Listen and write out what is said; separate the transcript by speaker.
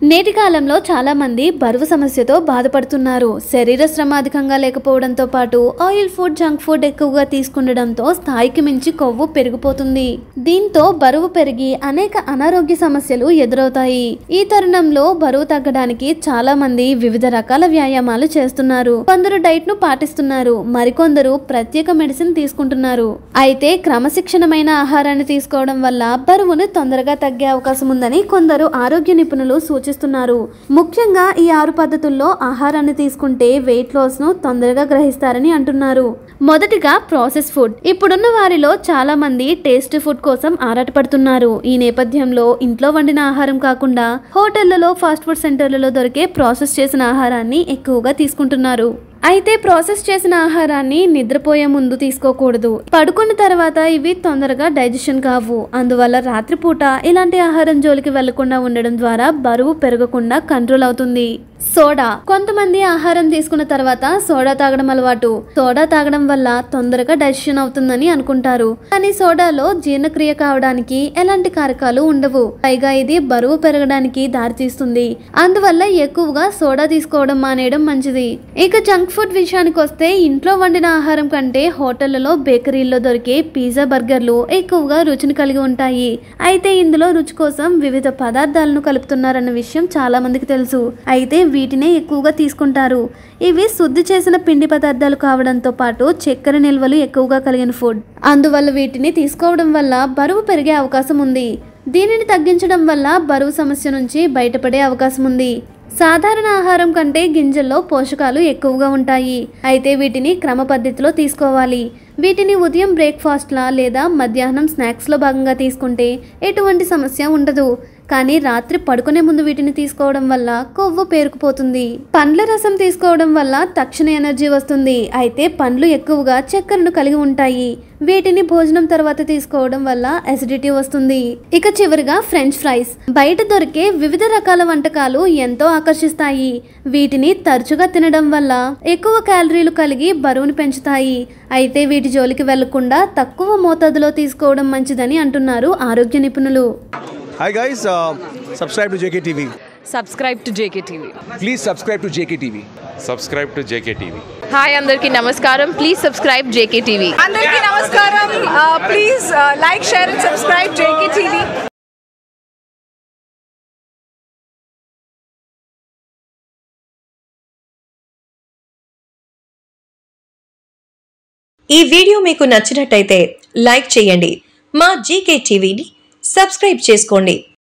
Speaker 1: నేటి కాలంలో చాలా మంది బరువు సమస్యతో బాధపడుతున్నారు శరీర శ్రమ అధికంగా లేకపోవడంతో పాటు ఆయిల్ ఫుడ్ జంక్ ఫుడ్ ఎక్కువగా తీసుకుండడంతో స్థాయికి మించి కొవ్వు పెరిగిపోతుంది దీంతో బరువు పెరిగి అనేక అనారోగ్య సమస్యలు ఎదురవుతాయి ఈ తరుణంలో బరువు తగ్గడానికి చాలా మంది వివిధ రకాల వ్యాయామాలు చేస్తున్నారు కొందరు డైట్ ను పాటిస్తున్నారు మరికొందరు ప్రత్యేక మెడిసిన్ తీసుకుంటున్నారు అయితే క్రమశిక్షణమైన ఆహారాన్ని తీసుకోవడం వల్ల బరువును తొందరగా తగ్గే అవకాశం ఉందని కొందరు ఆరోగ్య నిపుణులు సూచిస్తున్నారు ముఖ్యంగా ఈ ఆరు పద్ధతుల్లో ఆహారాన్ని తీసుకుంటే వెయిట్ లాస్ ను తొందరగా గ్రహిస్తారని అంటున్నారు మొదటిగా ప్రాసెస్ ఫుడ్ ఇప్పుడున్న వారిలో చాలా మంది టేస్ట్ ఫుడ్ కోసం ఆరాటపడుతున్నారు ఈ నేపథ్యంలో ఇంట్లో వండిన ఆహారం కాకుండా హోటళ్లలో ఫాస్ట్ ఫుడ్ సెంటర్లలో దొరికే ప్రాసెస్ చేసిన ఆహారాన్ని ఎక్కువగా తీసుకుంటున్నారు అయితే ప్రాసెస్ చేసిన ఆహారాన్ని నిద్రపోయే ముందు తీసుకోకూడదు పడుకున్న తర్వాత ఇవి తొందరగా డైజెషన్ కావు అందువల్ల రాత్రిపూట ఇలాంటి ఆహారం జోలికి వెళ్లకుండా ఉండడం ద్వారా బరువు పెరగకుండా కంట్రోల్ అవుతుంది సోడా కొంతమంది ఆహారం తీసుకున్న తర్వాత సోడా తాగడం అలవాటు సోడా తాగడం వల్ల తొందరగా డైజెషన్ అవుతుందని అనుకుంటారు కానీ సోడాలో జీర్ణక్రియ కావడానికి ఎలాంటి కారకాలు ఉండవు పైగా ఇది బరువు పెరగడానికి దారితీస్తుంది అందువల్ల ఎక్కువగా సోడా తీసుకోవడం మానేయడం మంచిది ఇక జంక్ ఫుడ్ విషయానికి వస్తే ఇంట్లో వండిన ఆహారం కంటే హోటళ్లలో బేకరీల్లో దొరికే పిజ్జా బర్గర్లు ఎక్కువగా రుచిని కలిగి ఉంటాయి అయితే ఇందులో రుచి కోసం వివిధ పదార్థాలను కలుపుతున్నారన్న విషయం చాలా మందికి తెలుసు అయితే వీటినే ఎక్కువగా తీసుకుంటారు ఇవి శుద్ధి చేసిన పిండి పదార్థాలు కావడంతో పాటు చక్కెర నిల్వలు ఎక్కువగా కలిగిన ఫుడ్ అందువల్ల వీటిని తీసుకోవడం వల్ల బరువు పెరిగే అవకాశం ఉంది దీనిని తగ్గించడం వల్ల బరువు సమస్య నుంచి బయటపడే అవకాశం ఉంది సాధారణ ఆహారం కంటే గింజల్లో పోషకాలు ఎక్కువగా ఉంటాయి అయితే వీటిని క్రమ పద్ధతిలో తీసుకోవాలి వీటిని ఉదయం బ్రేక్ఫాస్ట్లా లేదా మధ్యాహ్నం స్నాక్స్లో భాగంగా తీసుకుంటే ఎటువంటి సమస్య ఉండదు కానీ రాత్రి పడుకునే ముందు వీటిని తీసుకోవడం వల్ల కొవ్వు పేరుకుపోతుంది పండ్ల రసం తీసుకోవడం వల్ల తక్షణ ఎనర్జీ వస్తుంది అయితే పండ్లు ఎక్కువగా చక్కెరను కలిగి ఉంటాయి వీటిని భోజనం తర్వాత తీసుకోవడం వల్ల అసిడిటీ వస్తుంది ఇక చివరిగా ఫ్రెంచ్ ఫ్రైస్ బయట దొరికే వివిధ రకాల వంటకాలు ఎంతో ఆకర్షిస్తాయి వీటిని తరచుగా తినడం వల్ల ఎక్కువ క్యాలరీలు కలిగి బరువును పెంచుతాయి అయితే వీటి జోలికి వెళ్లకుండా తక్కువ మోతాదులో తీసుకోవడం మంచిదని అంటున్నారు ఆరోగ్య నిపుణులు
Speaker 2: Hi guys, uh, subscribe to JKTV.
Speaker 3: Subscribe to JK TV
Speaker 2: Please subscribe to JKTV.
Speaker 4: subscribe to JKTV.
Speaker 3: Hi అందరికీ నమస్కారం ప్లీజ్ సబ్స్క్రైబ్ జేకే టీవీ
Speaker 5: అందరికీ నమస్కారం please like share and subscribe JK TV
Speaker 6: ఈ వీడియో మీకు నచ్చినట్టయితే లైక్ చేయండి మా GK టీవీని సబ్స్క్రైబ్ చేసుకోండి